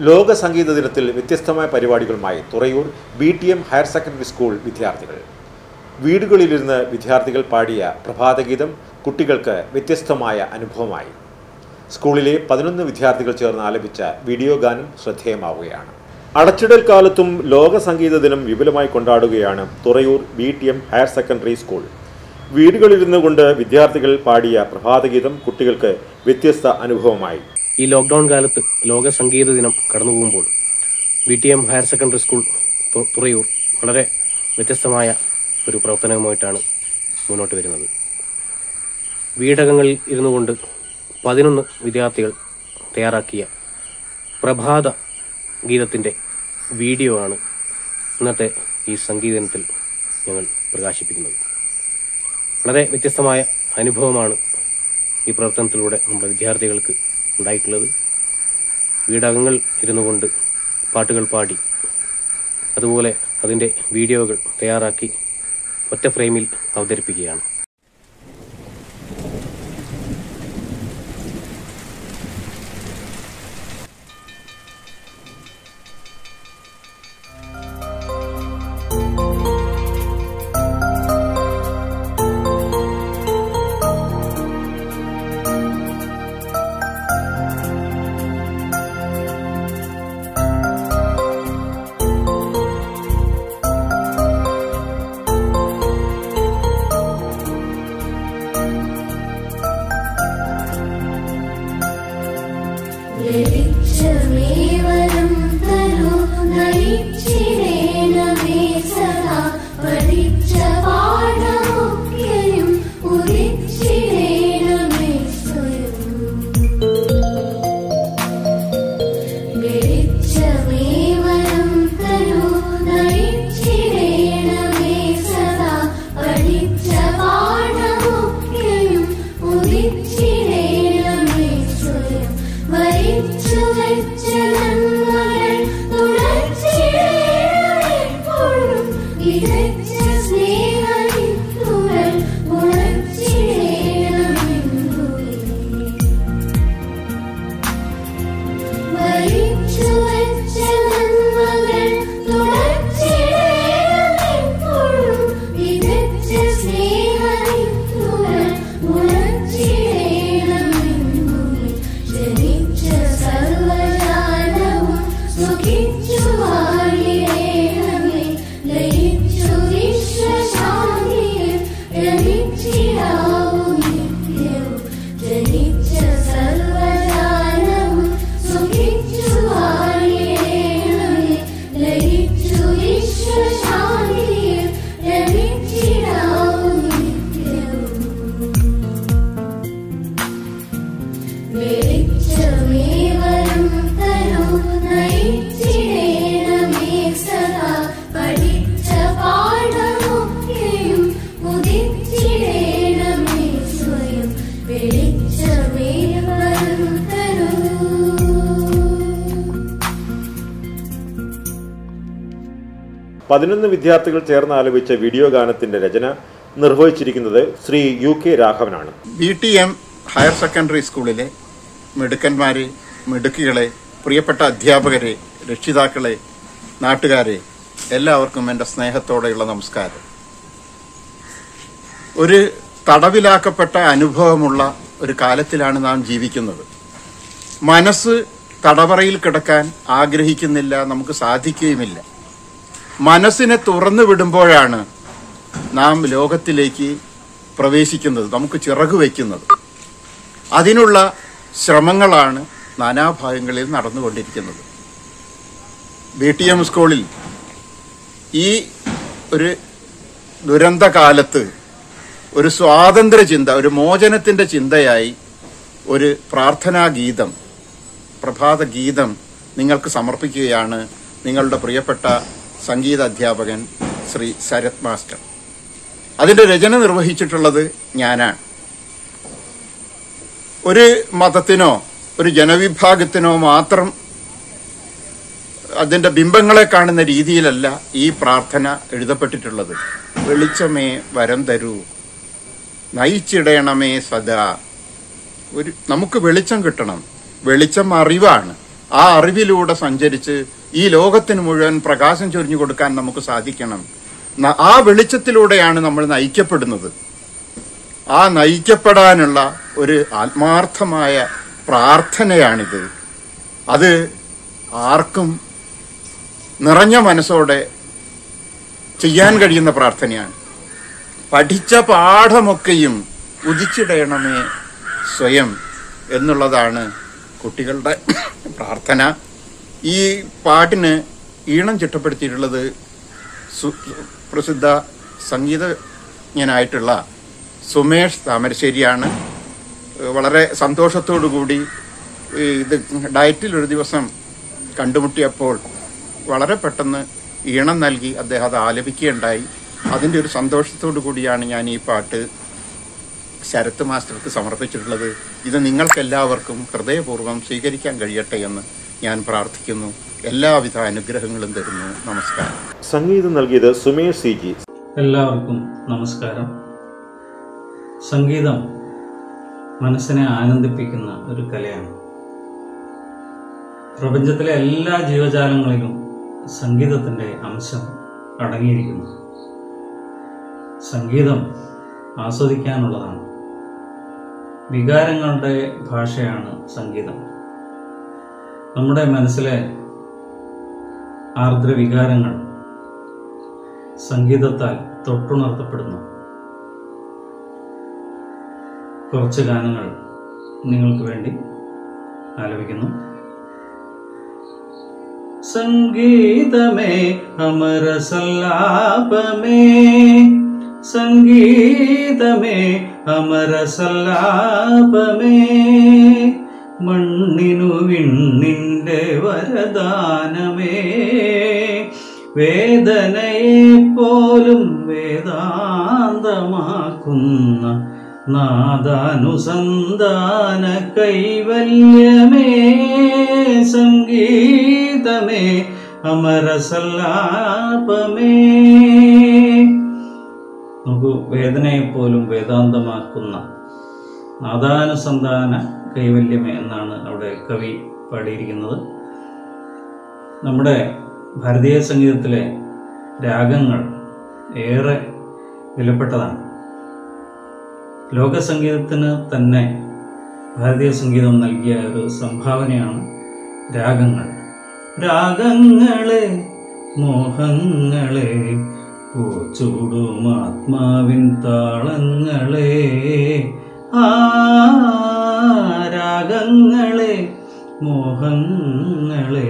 ലോക സംഗീത ദിനത്തിൽ വ്യത്യസ്തമായ പരിപാടികളുമായി Thurayur B T M higher secondary school വിദ്യാർത്ഥികൾ വീടുകളിലിരുന്ന് വിദ്യാർത്ഥികൾ പാടിയ പ്രഭാതഗീതം കുട്ടികൾക്ക് വ്യത്യസ്തമായ അനുഭവമായി സ്കൂളിലെ പതിനൊന്ന് വിദ്യാർത്ഥികൾ ചേർന്ന് ആലപിച്ച വീഡിയോ ഗാനം ശ്രദ്ധേയമാവുകയാണ് അടച്ചിടൽ കാലത്തും ലോക സംഗീത ദിനം വിപുലമായി കൊണ്ടാടുകയാണ് Thurayur B T M higher secondary school വീടുകളിലിരുന്നു കൊണ്ട് വിദ്യാർത്ഥികൾ പാടിയ പ്രഭാതഗീതം കുട്ടികൾക്ക് വ്യത്യസ്ത അനുഭവമായി ഈ ലോക്ക്ഡൌൺ കാലത്ത് ലോക സംഗീത ദിനം കടന്നു പോകുമ്പോൾ B T M higher secondary school തു- തുറയൂർ വളരെ വ്യത്യസ്തമായ ഒരു പ്രവർത്തനവുമായിട്ടാണ് മുന്നോട്ട് വരുന്നത് വീടകങ്ങളിൽ ഇരുന്നു കൊണ്ട് പതിനൊന്ന് വിദ്യാർത്ഥികൾ തയ്യാറാക്കിയ പ്രഭാത ഗീതത്തിന്റെ വീഡിയോ ആണ് ഇന്നത്തെ ഈ സംഗീത ദിനത്തിൽ ഞങ്ങൾ പ്രകാശിപ്പിക്കുന്നത് വളരെ വ്യത്യസ്തമായ അനുഭവമാണ് ഈ പ്രവർത്തനത്തിലൂടെ നമ്മുടെ വിദ്യാർത്ഥികൾക്ക് ഉണ്ടായിട്ടുള്ളത് വീടകങ്ങൾ ഇരുന്നു കൊണ്ട് പാട്ടുകൾ പാടി അതുപോലെ അതിൻ്റെ വീഡിയോകൾ തയ്യാറാക്കി ഒറ്റ ഫ്രെയിമിൽ അവതരിപ്പിക്കുകയാണ് വെളിച്ചമേവരം തരൂ നയിച്ചിടേണമേ സദാ പഠിച്ച പാഠമൊക്കെയും ഉദിച്ചിടേണമേ സ്വയം വെളിച്ചമേവരം തരൂ നയിച്ചിടേണമേ സദാ പഠിച്ച പാഠമൊക്കെയും ഉദിച്ചിടേണമേ സ്വയം വരിച്ചു വെച്ച നന്മകൾ തുടച്ചിടേണമെപ്പോഴും വിതച്ച സ്നേഹവിത്തുകൾ മുളച്ചിടേണമെന്നുള്ളിൽ വരിച്ചു വെച്ച നന്മകൾ തുടച്ചിടേണമെപ്പോഴും വിതച്ച സ്നേഹവിത്തുകൾ മുളച്ചിടേണമെന്നുള്ളിൽ ജനിച്ച സർവ്വജാലവും സുഖിച്ചു വാഴിടേണമേ ലയിച്ചു വിശ്വശാന്തിയിൽ രമിച്ചിടാവൂ നിത്യവും ജനിച്ച സർവ്വജാലവും സുഖിച്ചു വാഴിടേണമേ ലയിച്ചു വിശ്വശാന്തിയിൽ രമിച്ചിടാവൂ നിത്യവും വെളിച്ചമേവരം തരൂ നയിച്ചിടേണമേ സദാ പഠിച്ച പാഠമൊക്കെയും ഉദിച്ചിടേണമേ സ്വയം വെളിച്ചമേവരം തരൂ പതിനൊന്ന് വിദ്യാർത്ഥികൾ ചേർന്ന് ആലപിച്ച വീഡിയോ ഗാനത്തിന്റെ രചന നിർവഹിച്ചിരിക്കുന്നത് ശ്രീ യു കെ രാഘവനാണ് B T M higher secondary സ്കൂളിലെ മിടുക്കന്മാരെ മിടുക്കികളെ പ്രിയപ്പെട്ട അധ്യാപകരെ രക്ഷിതാക്കളെ നാട്ടുകാരെ എല്ലാവർക്കും എൻ്റെ സ്നേഹത്തോടെയുള്ള നമസ്കാരം ഒരു തടവിലാക്കപ്പെട്ട അനുഭവമുള്ള ഒരു കാലത്തിലാണ് നാം ജീവിക്കുന്നത് മനസ്സ് തടവറയിൽ കിടക്കാൻ ആഗ്രഹിക്കുന്നില്ല നമുക്ക് സാധിക്കുകയുമില്ല മനസ്സിനെ തുറന്നു വിടുമ്പോഴാണ് നാം ലോകത്തിലേക്ക് പ്രവേശിക്കുന്നത് നമുക്ക് ചിറകു വയ്ക്കുന്നത് അതിനുള്ള ശ്രമങ്ങളാണ് നാനാഭാഗങ്ങളിൽ നടന്നുകൊണ്ടിരിക്കുന്നത് ബി ടി എം സ്കൂളിൽ ഈ ഒരു ദുരന്തകാലത്ത് ഒരു സ്വാതന്ത്ര്യ ചിന്ത ഒരു മോചനത്തിന്റെ ചിന്തയായി ഒരു പ്രാർത്ഥനാ ഗീതം പ്രഭാത ഗീതം നിങ്ങൾക്ക് സമർപ്പിക്കുകയാണ് നിങ്ങളുടെ പ്രിയപ്പെട്ട സംഗീത അധ്യാപകൻ ശ്രീ ശരത് മാസ്റ്റർ അതിന്റെ രചന നിർവഹിച്ചിട്ടുള്ളത് ഞാനാണ് ഒരു മതത്തിനോ ഒരു ജനവിഭാഗത്തിനോ മാത്രം അതിന്റെ ബിംബങ്ങളെ കാണുന്ന രീതിയിലല്ല ഈ പ്രാർത്ഥന എഴുതപ്പെട്ടിട്ടുള്ളത് വെളിച്ചമേ വരം തരൂ നയിച്ചിടയണമേ സദാ ഒരു നമുക്ക് വെളിച്ചം കിട്ടണം വെളിച്ചം അറിവാണ് ആ അറിവിലൂടെ സഞ്ചരിച്ച് ഈ ലോകത്തിന് മുഴുവൻ പ്രകാശം ചൊരിഞ്ഞു കൊടുക്കാൻ നമുക്ക് സാധിക്കണം ന- ആ വെളിച്ചത്തിലൂടെയാണ് നമ്മൾ നയിക്കപ്പെടുന്നത് ആ നയിക്കപ്പെടാനുള്ള ഒരു ആത്മാർത്ഥമായ പ്രാർത്ഥനയാണിത് അത് ആർക്കും നിറഞ്ഞ മനസ്സോടെ ചെയ്യാൻ കഴിയുന്ന പ്രാർത്ഥനയാണ് പഠിച്ച പാഠമൊക്കെയും ഉദിച്ചിടയണമേ സ്വയം എന്നുള്ളതാണ് കുട്ടികളുടെ പ്രാർത്ഥന ഈ പാട്ടിന് ഈണം ചിട്ടപ്പെടുത്തിയിട്ടുള്ളത് സു- പ്രസിദ്ധ സംഗീതജ്ഞനായിട്ടുള്ള സുമേഷ് താമരശ്ശേരിയാണ് ഏഹ് വളരെ സന്തോഷത്തോടു കൂടി ഈ ഇത് ഡയറ്റിൽ ഒരു ദിവസം കണ്ടുമുട്ടിയപ്പോൾ വളരെ പെട്ടെന്ന് ഈണം നൽകി അദ്ദേഹം അത് ആലപിക്കുകയുണ്ടായി അതിൻ്റെ ഒരു സന്തോഷത്തോടു കൂടിയാണ് ഞാൻ ഈ പാട്ട് ശരത്ത് മാസ്റ്റർക്ക് സമർപ്പിച്ചിട്ടുള്ളത് ഇത് നിങ്ങൾക്കെല്ലാവർക്കും ഹൃദയപൂർവ്വം സ്വീകരിക്കാൻ കഴിയട്ടെ എന്ന് ഞാൻ പ്രാർത്ഥിക്കുന്നു എല്ലാവിധ അനുഗ്രഹങ്ങളും തരുന്നു നമസ്കാരം സംഗീതം നൽകിയത് സുമേഷ് സി ജി എല്ലാവർക്കും നമസ്കാരം സംഗീതം മനസ്സിനെ ആനന്ദിപ്പിക്കുന്ന ഒരു കലയാണ് പ്രപഞ്ചത്തിലെ എല്ലാ ജീവജാലങ്ങളിലും സംഗീതത്തിൻ്റെ അംശം അടങ്ങിയിരിക്കുന്നു സംഗീതം ആസ്വദിക്കാനുള്ളതാണ് വികാരങ്ങളുടെ ഭാഷയാണ് സംഗീതം നമ്മുടെ മനസ്സിലെ ആർദ്ര വികാരങ്ങൾ സംഗീതത്താൽ തൊട്ടുണർത്തപ്പെടുന്നു കുറച്ച് ഗാനങ്ങൾ നിങ്ങൾക്ക് വേണ്ടി ആലപിക്കുന്നു സംഗീതമേ അമരസല്ലാപമേ സംഗീതമേ അമരസല്ലാപമേ മണ്ണിനു വിണ്ണിൻ്റെ വരദാനമേ വേദനയെ പോലും വേദാന്തമാക്കുന്ന നാദാനുസന്ധാന കൈവല്യമേ സംഗീതമേ അമരസല്ലാപമേ നമുക്ക് വേദനയെ പോലും വേദാന്തമാക്കുന്ന നാദാനുസന്ധാന കൈവല്യമേ എന്നാണ് അവിടെ കവി പാടിയിരിക്കുന്നത് നമ്മുടെ ഭാരതീയ സംഗീതത്തിലെ രാഗങ്ങൾ ഏറെ വിലപ്പെട്ടതാണ് ലോകസംഗീതത്തിന് തന്നെ ഭാരതീയ സംഗീതം നൽകിയ ഒരു സംഭാവനയാണ് രാഗങ്ങൾ രാഗങ്ങളെ മോഹങ്ങളെ പൂച്ചൂടും ആത്മാവിൻ താളങ്ങളെ ആ രാഗങ്ങളെ മോഹങ്ങളെ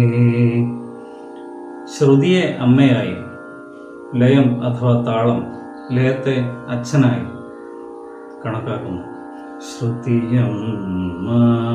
ശ്രുതിയെ അമ്മയായും ലയം അഥവാ താളം ലയത്തെ അച്ഛനായും കണക്കാക്കുന്നു ശ്രുതിയമ്മ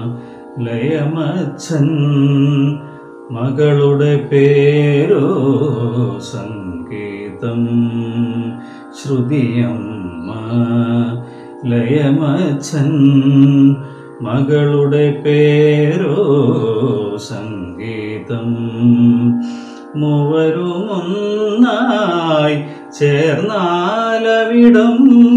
ലയമച്ഛൻ മകളുടെ പേരോ സംഗീതം ശ്രുതിയമ്മ ലയമച്ഛൻ മകളുടെ പേരോ സംഗീതം മൂവരുമൊന്നായി ചേർന്നാലവിടം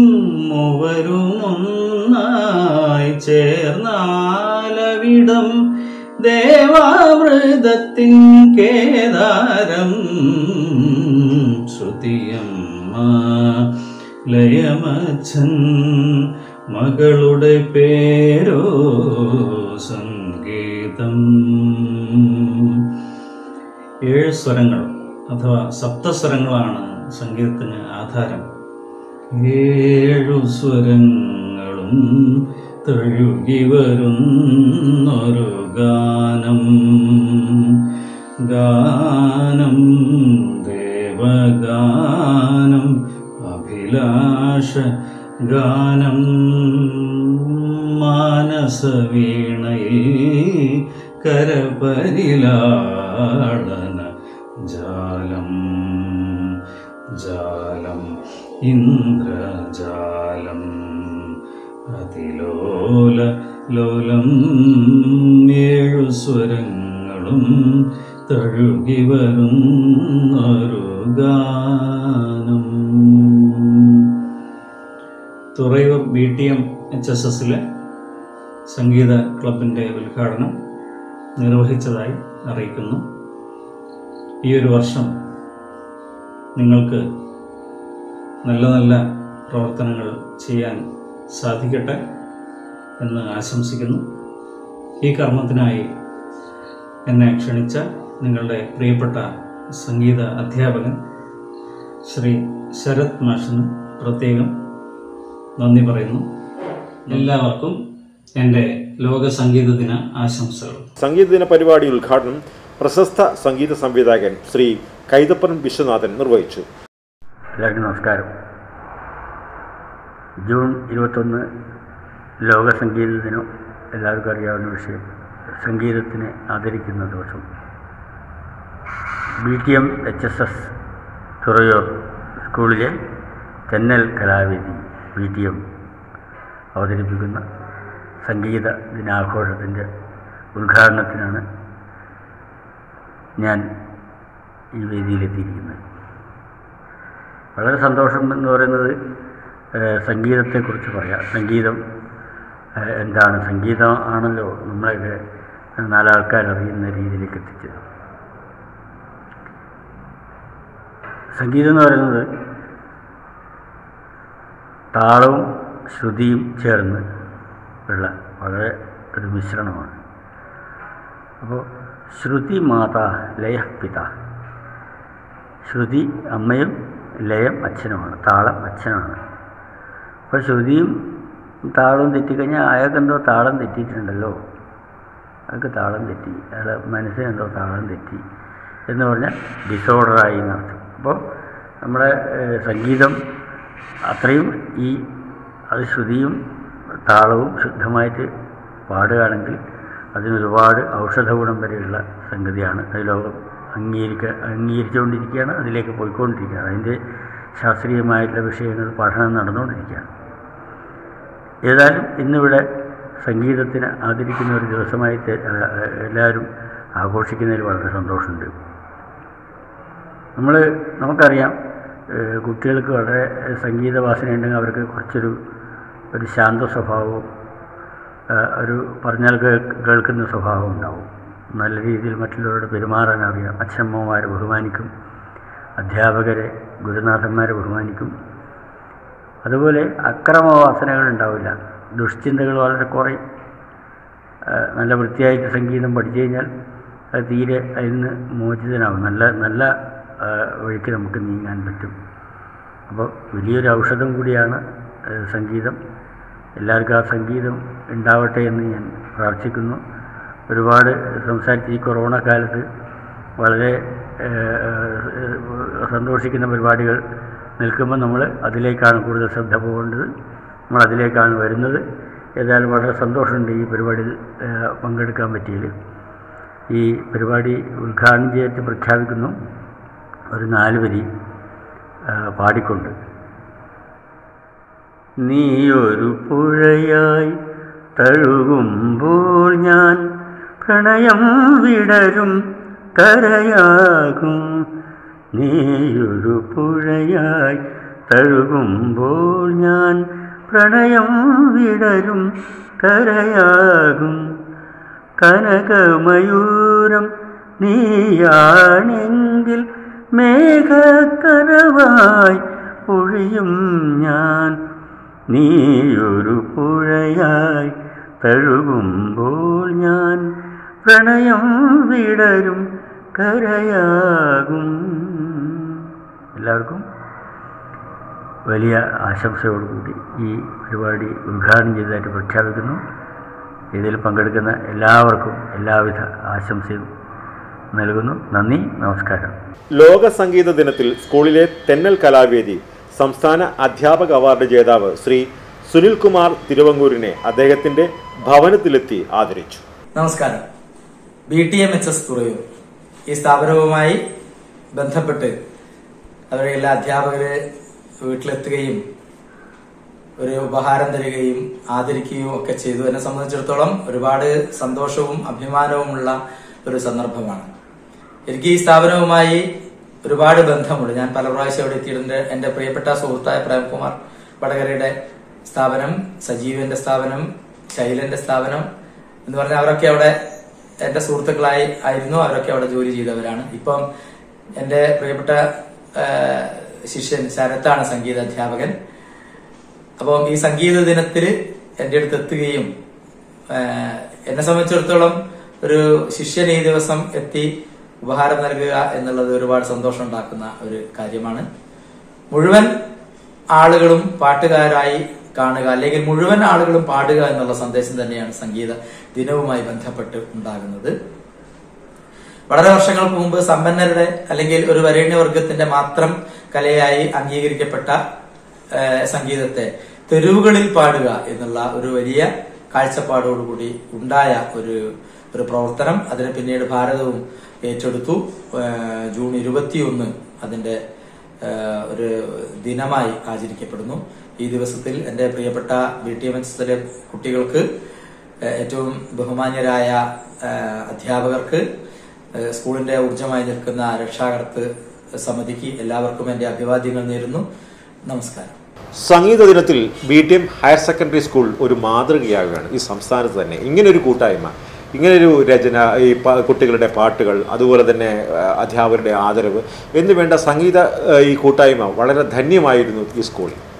മൂവരുമൊന്നായി ചേർന്നാലവിടം ദേവാമൃതത്തിൻ കേദാരം ശ്രുതിയമ്മ ലയമച്ഛൻ മകളുടെ പേരോ സംഗീതം ഏഴ് സ്വരങ്ങൾ അഥവാ സപ്തസ്വരങ്ങളാണ് സംഗീതത്തിന് ആധാരം ഏഴു സ്വരങ്ങളും തഴുകി വരുന്നൊരു ഗാനം ഗാനം ദേവഗാനം അഭിലാഷ ഗാനം മാനസവീണയിൽ കരപരിലാളന ജാലം ജാലം ഇന്ദ്രജാലം അതിലോല ലോലം ഏഴു സ്വരങ്ങളും തഴുകി വരുന്നൊരു ഗാനം Thurayur B T M H S എസിലെ സംഗീത ക്ലബിൻ്റെ ഉദ്ഘാടനം നിർവഹിച്ചതായി അറിയിക്കുന്നു ഈ ഒരു വർഷം നിങ്ങൾക്ക് നല്ല നല്ല പ്രവർത്തനങ്ങൾ ചെയ്യാൻ സാധിക്കട്ടെ എന്ന് ആശംസിക്കുന്നു ഈ കർമ്മത്തിനായി എന്നെ ക്ഷണിച്ച നിങ്ങളുടെ പ്രിയപ്പെട്ട സംഗീത അധ്യാപകൻ ശ്രീ ശരത് മാഷിന് പ്രത്യേകം നന്ദി പറയുന്നു എല്ലാവർക്കും എൻ്റെ ലോക സംഗീത ദിന ആശംസകൾ സംഗീത ദിന പരിപാടി ഉദ്ഘാടനം പ്രശസ്ത സംഗീത സംവിധായകൻ ശ്രീ കൈതപ്പൻ വിശ്വനാഥൻ നിർവഹിച്ചു എല്ലാവർക്കും നമസ്കാരം ജൂൺ ഇരുപത്തൊന്ന് ലോക സംഗീത ദിനം എല്ലാവർക്കും അറിയാവുന്ന വിഷയം സംഗീതത്തിനെ ആദരിക്കുന്ന ദിവസം B T M H S S Thurayur സ്കൂളിലെ തെന്നൽ കലാവേദി ബി ടി എം അവതരിപ്പിക്കുന്ന സംഗീത ദിനാഘോഷത്തിൻ്റെ ഉദ്ഘാടനത്തിനാണ് ഞാൻ ഈ വേദിയിലെത്തിയിരിക്കുന്നത് വളരെ സന്തോഷം എന്ന് പറയുന്നത് ഏഹ്, സംഗീതത്തെക്കുറിച്ച് പറയാം സംഗീതം ഏഹ്, എന്താണ് സംഗീതം ആണല്ലോ നമ്മളെയൊക്കെ നാലാൾക്കാർ അറിയുന്ന രീതിയിലേക്ക് എത്തിച്ചത് സംഗീതം എന്ന് പറയുന്നത് താളവും ശ്രുതിയും ചേർന്ന് ഉള്ള വളരെ ഒരു മിശ്രണമാണ് അപ്പോൾ ശ്രുതി മാതാ ലയ പിത ശ്രുതി അമ്മയും ലയം അച്ഛനുമാണ് താളം അച്ഛനാണ് അപ്പോൾ ശ്രുതിയും താളവും തെറ്റിക്കഴിഞ്ഞാൽ അയാൾക്കെന്തോ താളം തെറ്റിയിട്ടുണ്ടല്ലോ അയാൾക്ക് താളം തെറ്റി അയാളെ മനസ്സിനെന്തോ താളം തെറ്റി എന്ന് പറഞ്ഞാൽ ഡിസോർഡറായി എന്നർത്ഥം അപ്പോൾ നമ്മുടെ ഏഹ്, സംഗീതം അത്രയും ഈ അത് ശ്രുതിയും താളവും ശുദ്ധമായിട്ട് പാടുകയാണെങ്കിൽ അതിനൊരുപാട് ഔഷധ ഗുണം വരെയുള്ള സംഗതിയാണ് അത് ലോകം അംഗീകരിക്ക അംഗീകരിച്ചുകൊണ്ടിരിക്കുകയാണ് അതിലേക്ക് പോയിക്കൊണ്ടിരിക്കുകയാണ് അതിൻ്റെ ശാസ്ത്രീയമായിട്ടുള്ള വിഷയങ്ങൾ പഠനം നടന്നുകൊണ്ടിരിക്കുകയാണ് ഏതായാലും ഇന്നിവിടെ സംഗീതത്തിന് ആദരിക്കുന്ന ഒരു ദിവസമായി തെ- ആ, ആ, എല്ലാവരും ആഘോഷിക്കുന്നതിൽ വളരെ സന്തോഷമുണ്ട് നമ്മൾ നമുക്കറിയാം ഏഹ് കുട്ടികൾക്ക് വളരെ സംഗീത വാസനയുണ്ടെങ്കിൽ അവർക്ക് കുറച്ചൊരു ഒരു ശാന്ത സ്വഭാവവും ആ, ഒരു പറഞ്ഞാൽ കേൾ- കേൾക്കുന്ന സ്വഭാവം ഉണ്ടാവും നല്ല രീതിയിൽ മറ്റുള്ളവരോട് പെരുമാറാൻ അറിയാം അച്ഛമ്മമാരെ ബഹുമാനിക്കും അധ്യാപകരെ ഗുരുനാഥന്മാരെ ബഹുമാനിക്കും അതുപോലെ അക്രമവാസനകൾ ഉണ്ടാവില്ല ദുഷ്ചിന്തകൾ വളരെ കുറയും ആ, നല്ല വൃത്തിയായിട്ട് സംഗീതം പഠിച്ചു കഴിഞ്ഞാൽ അത് തീരെ അതിൽ നിന്ന് മോചിതനാകും നല്ല നല്ല ആ, വഴിക്ക് നമുക്ക് നീങ്ങാൻ പറ്റും അപ്പോൾ വലിയൊരു ഔഷധം കൂടിയാണ് ആ, സംഗീതം എല്ലാവർക്കും ആ സംഗീതം ഉണ്ടാവട്ടെ എന്ന് ഞാൻ പ്രാർത്ഥിക്കുന്നു ഒരുപാട് സംസാരിച്ച് ഈ കൊറോണ കാലത്ത് വളരെ ആ, ആ, സന്തോഷിക്കുന്ന പരിപാടികൾ നിൽക്കുമ്പോൾ നമ്മൾ അതിലേക്കാണ് കൂടുതൽ ശ്രദ്ധ പോകേണ്ടത് നമ്മൾ അതിലേക്കാണ് വരുന്നത് ഏതായാലും വളരെ സന്തോഷമുണ്ട് ഈ പരിപാടിയിൽ ആ, പങ്കെടുക്കാൻ പറ്റിയതിൽ ഈ പരിപാടി ഉദ്ഘാടനം ചെയ്തിട്ട് പ്രഖ്യാപിക്കുന്നു ഒരു നാല് വരി ആ, പാടിക്കൊണ്ട് നീയൊരു പുഴയായി തഴുകുമ്പോൾ ഞാൻ പ്രണയം വിടരും കരയാകും നീയൊരു പുഴയായി തഴുകുമ്പോൾ ഞാൻ പ്രണയം വിടരും കരയാകും കനകമയൂരം നീയാണെങ്കിൽ മേഘക്കനവായി പൊഴിയും ഞാൻ നീയൊരു പുഴയായി തഴുകുമ്പോൾ ഞാൻ പ്രണയം വിടരും കരയാകും എല്ലാവർക്കും വലിയ ആശംസയോടുകൂടി ഈ പരിപാടി ഉദ്ഘാടനം ചെയ്തതായിട്ട് പ്രഖ്യാപിക്കുന്നു ഇതിൽ പങ്കെടുക്കുന്ന എല്ലാവർക്കും എല്ലാവിധ ആശംസയും നൽകുന്നു നന്ദി നമസ്കാരം ലോക സംഗീത ദിനത്തിൽ സ്കൂളിലെ തെന്നൽ കലാവേദി സംസ്ഥാന അധ്യാപക അവാർഡ് ജേതാവ് ശ്രീ സുനിൽകുമാർ തിരുവങ്ങൂരിനെ അദ്ദേഹത്തിന്റെ ഭവനത്തിലെത്തി ആദരിച്ചു നമസ്കാരം B T M H S Thurayur ഈ സ്ഥാപനവുമായി ബന്ധപ്പെട്ട് അവരുടെ എല്ലാ അധ്യാപകരെ വീട്ടിലെത്തുകയും ഒരു ഉപഹാരം തരികയും ആദരിക്കുകയും ഒക്കെ ചെയ്തു എന്നെ സംബന്ധിച്ചിടത്തോളം ഒരുപാട് സന്തോഷവും അഭിമാനവുമുള്ള ഒരു സന്ദർഭമാണ് എനിക്ക് ഈ സ്ഥാപനവുമായി ഒരുപാട് ബന്ധമുണ്ട് ഞാൻ പല പ്രാവശ്യം അവിടെ എത്തിയിട്ടുണ്ട് എന്റെ പ്രിയപ്പെട്ട സുഹൃത്തായ പ്രേംകുമാർ വടകരയുടെ സ്ഥാപനം സജീവന്റെ സ്ഥാപനം ശൈലന്റെ സ്ഥാപനം എന്ന് പറഞ്ഞാൽ അവരൊക്കെ അവിടെ എന്റെ സുഹൃത്തുക്കളായി ആയിരുന്നു അവരൊക്കെ അവിടെ ജോലി ചെയ്തവരാണ് ഇപ്പം എന്റെ പ്രിയപ്പെട്ട ആ, ശിഷ്യൻ ശരത്താണ് സംഗീത അധ്യാപകൻ അപ്പം ഈ സംഗീത ദിനത്തിൽ എന്റെ അടുത്ത് എത്തുകയും ആ, എന്നെ സംബന്ധിച്ചിടത്തോളം ഒരു ശിഷ്യൻ ഈ ദിവസം എത്തി ഉപഹാരം നൽകുക എന്നുള്ളത് ഒരുപാട് സന്തോഷം ഉണ്ടാക്കുന്ന ഒരു കാര്യമാണ് മുഴുവൻ ആളുകളും പാട്ടുകാരായി കാണുക അല്ലെങ്കിൽ മുഴുവൻ ആളുകളും പാടുക എന്നുള്ള സന്ദേശം തന്നെയാണ് സംഗീത ദിനവുമായി ബന്ധപ്പെട്ട് ഉണ്ടാകുന്നത് വളരെ വർഷങ്ങൾക്ക് മുമ്പ് സമ്പന്നരുടെ അല്ലെങ്കിൽ ഒരു വരേണ്യവർഗത്തിന്റെ മാത്രം കലയായി അംഗീകരിക്കപ്പെട്ട ആ, സംഗീതത്തെ തെരുവുകളിൽ പാടുക എന്നുള്ള ഒരു വലിയ കാഴ്ചപ്പാടോടുകൂടി ഉണ്ടായ ഒരു ഒരു പ്രവർത്തനം അതിനെ പിന്നീട് ഭാരതവും ഏറ്റെടുത്തു ആ, ജൂൺ ഇരുപത്തിയൊന്ന് അതിന്റെ ആ, ഒരു ദിനമായി ആചരിക്കപ്പെടുന്നു ഈ ദിവസത്തിൽ എന്റെ പ്രിയപ്പെട്ട ബി ടി എം എച്ച് കുട്ടികൾക്ക് ആ, ഏറ്റവും ബഹുമാന്യരായ ആ, അധ്യാപകർക്ക് ആ, സ്കൂളിന്റെ ഊർജമായി നിൽക്കുന്ന രക്ഷാകർത്ത് സമിതിക്ക് എല്ലാവർക്കും എന്റെ അഭിവാദ്യങ്ങൾ നേരുന്നു നമസ്കാരം സംഗീത ദിനത്തിൽ B T M higher secondary school ഒരു മാതൃകയാകുകയാണ് ഈ സംസ്ഥാനത്ത് തന്നെ ഇങ്ങനൊരു കൂട്ടായ്മ ഇങ്ങനൊരു രചന ഈ പ- കുട്ടികളുടെ പാട്ടുകൾ അതുപോലെ തന്നെ ആ, അധ്യാപകരുടെ ആദരവ് എന്നുവേണ്ട സംഗീത ആ, ഈ കൂട്ടായ്മ വളരെ ധന്യമായിരുന്നു ഈ സ്കൂളിൽ